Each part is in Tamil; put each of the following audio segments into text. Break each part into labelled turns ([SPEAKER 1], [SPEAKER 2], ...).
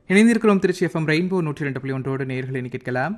[SPEAKER 1] இணைந்திருக்கிறோம் திருச்சி எஃப்எம் ரெயின்போ நூற்றி ரெண்டு புள்ளி ஒன்றோடு நேர்களை கேட்கலாம்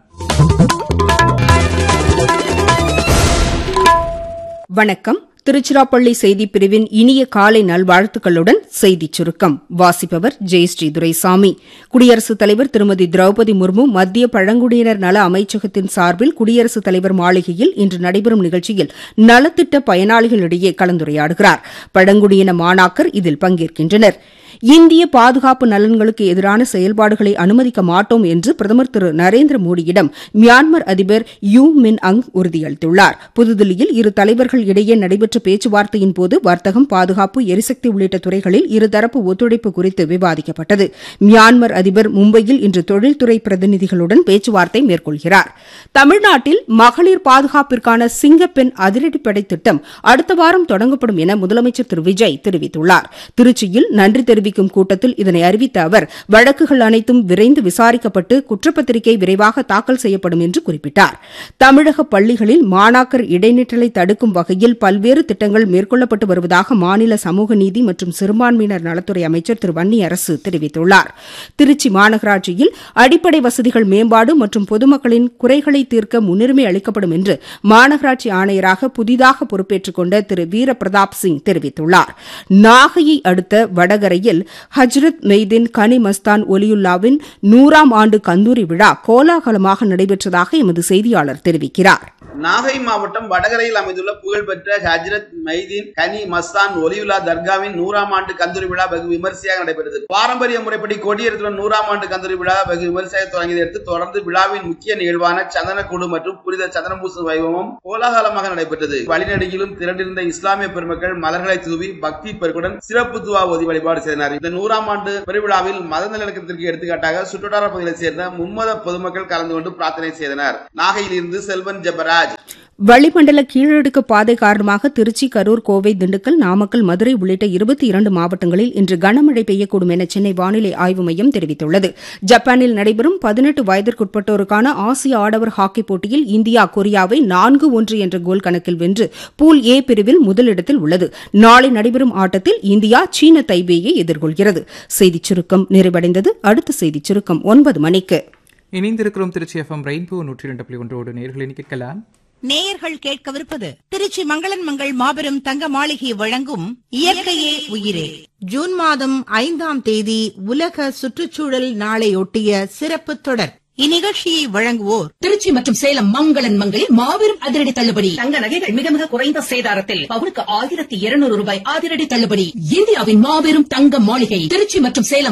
[SPEAKER 2] வணக்கம் திருச்சிராப்பள்ளி செய்திப் பிரிவின் இனிய காலை நல்வாழ்த்துக்களுடன் செய்திச் சுருக்கம் வாசிப்பவர் ஜெயஸ்ரீ துரைசாமி குடியரசுத் தலைவர் திருமதி திரௌபதி முர்மு மத்திய பழங்குடியினர் நல அமைச்சகத்தின் சார்பில் குடியரசுத் தலைவர் மாளிகையில் இன்று நடைபெறும் நிகழ்ச்சியில் நலத்திட்ட பயனாளிகளிடையே கலந்துரையாடுகிறார் பழங்குடியின மாணாக்கர் இதில் பங்கேற்கின்றனர் இந்திய பாதுகாப்பு நலன்களுக்கு எதிரான செயல்பாடுகளை அனுமதிக்க மாட்டோம் என்று பிரதமர் திரு நரேந்திர மோடியிடம் மியான்மர் அதிபர் யூ மின் அங் உறுதியளித்துள்ளார் புதுதில்லியில் இரு தலைவர்கள் இடையே நடைபெற்ற பேச்சுவார்த்தையின் போது வர்த்தகம் பாதுகாப்பு எரிசக்தி உள்ளிட்ட துறைகளில் இருதரப்பு ஒத்துழைப்பு குறித்து விவாதிக்கப்பட்டது மியான்மர் அதிபர் மும்பையில் இன்று தொழில்துறை பிரதிநிதிகளுடன் பேச்சுவார்த்தை மேற்கொள்கிறார் தமிழ்நாட்டில் மகளிர் பாதுகாப்பிற்கான சிங்கப்பெண் அதிரடிப்படை திட்டம் அடுத்த வாரம் தொடங்கப்படும் என முதலமைச்சர் திரு விஜய் தெரிவித்துள்ளார் திருச்சியில் நன்றி தெரிவிக்கும் கூட்டத்தில் இதனை அறிவித்த அவர் வழக்குகள் அனைத்தும் விரைந்து விசாரிக்கப்பட்டு குற்றப்பத்திரிகை விரைவாக தாக்கல் செய்யப்படும் என்று குறிப்பிட்டார் தமிழக பள்ளிகளில் மாணாக்கர் இடைநிற்றலை தடுக்கும் வகையில் பல்வேறு திட்டங்கள் மேற்கொள்ளப்பட்டு வருவதாக மாநில சமூக நீதி மற்றும் சிறுபான்மையினர் நலத்துறை அமைச்சர் திரு வன்னியரசு தெரிவித்துள்ளார் திருச்சி மாநகராட்சியில் அடிப்படை வசதிகள் மேம்பாடு மற்றும் பொதுமக்களின் குறைகளை தீர்க்க முன்னுரிமை அளிக்கப்படும் என்று மாநகராட்சி ஆணையராக புதிதாக பொறுப்பேற்றுக் கொண்ட திரு வீரபிரதாப் சிங் தெரிவித்துள்ளார் நாகையை அடுத்த வடகரையில் ஹஜ்ரத் மெய்தீன் கனி மஸ்தான் ஒலியுல்லாவின் நூறாம் ஆண்டு கந்தூரி விழா கோலாகலமாக நடைபெற்றதாக எமது செய்தியாளர் தெரிவிக்கிறார்
[SPEAKER 3] நாகை மாவட்டம் வடகரையில் அமைந்துள்ள புகழ்பெற்ற ஹஜ்ரத் மைதீன் கனி மஸ்தான் ஒலியுல்லா தர்காவின் நூறாம் ஆண்டு கந்தூரி விழா வெகு விமரிசையாக நடைபெற்றது பாரம்பரிய முறைப்படி கொடியேற்றத்துடன் நூறாம் ஆண்டு கந்தூரி விழா வெகு விமரிசையாக தொடங்கியதை அடுத்து தொடர்ந்து விழாவின் முக்கிய நிகழ்வான சந்தனக்கூடு மற்றும் புனித சந்தனபூச வைபவம் கோலாகலமாக நடைபெற்றது வழிநடுகிலும் திரண்டிருந்த இஸ்லாமிய பெருமக்கள் மலர்களை தூவி பக்தி பெருக்குடன் சிறப்பு துவா ஓதி வழிபாடு செய்தனர் இந்த நூறாம் ஆண்டு பெருவிழாவில் மத நல்லிணக்கத்திற்கு எடுத்துக்காட்டாக சுற்றுவட்டார பகுதிகளைச் சேர்ந்த மும்மத பொதுமக்கள் கலந்து கொண்டு பிரார்த்தனை செய்தனர் நாகையில் இருந்து செல்வன் ஜெபராஜ்
[SPEAKER 2] வளிமண்டல கீழடுக்கு பாதை காரணமாக திருச்சி கரூர் கோவை திண்டுக்கல் நாமக்கல் மதுரை உள்ளிட்ட இருபத்தி இரண்டு மாவட்டங்களில் இன்று கனமழை பெய்யக்கூடும் என சென்னை வானிலை ஆய்வு மையம் தெரிவித்துள்ளது ஜப்பானில் நடைபெறும் பதினெட்டு வயதிற்குட்பட்டோருக்கான ஆசிய ஆடவர் ஹாக்கி போட்டியில் இந்தியா கொரியாவை நான்கு ஒன்று என்ற கோல் கணக்கில் வென்று பூல் ஏ பிரிவில் முதலிடத்தில் உள்ளது நாளை நடைபெறும் ஆட்டத்தில் இந்தியா சீன தைபேயை எதிர்கொள்கிறது செய்திச் சுருக்கம் நிறைவடைந்தது அடுத்த செய்திச் சுருக்கம் ஒன்பது மணிக்கு
[SPEAKER 1] இணைந்திருக்கிறோம் திருச்சி எஃப்எம் ரெயின்போ நூற்றி ரெண்டு புள்ளி ஒன்றோடு நேர்களை கேட்கலாம்
[SPEAKER 4] நேயர்கள் கேட்கவிருப்பது திருச்சி மங்களன் மங்கள் மாபெரும் தங்க மாளிகை வழங்கும் இயற்கையே உயிரே ஜூன் மாதம் ஐந்தாம் தேதி உலக சுற்றுச்சூழல் நாளையொட்டிய சிறப்பு தொடர் இந்நிகழ்ச்சியை வழங்குவோர்
[SPEAKER 5] திருச்சி மற்றும் சேலம் மங்களன் மங்களில் மாபெரும் அதிரடி தள்ளுபடி தங்க நகைகள் மிக மிக குறைந்த சேதாரத்தில் பவுனுக்கு ஆயிரத்தி இருநூறு ரூபாய் அதிரடி தள்ளுபடி இந்தியாவின் மாபெரும் தங்க மாளிகை திருச்சி மற்றும் சேலம்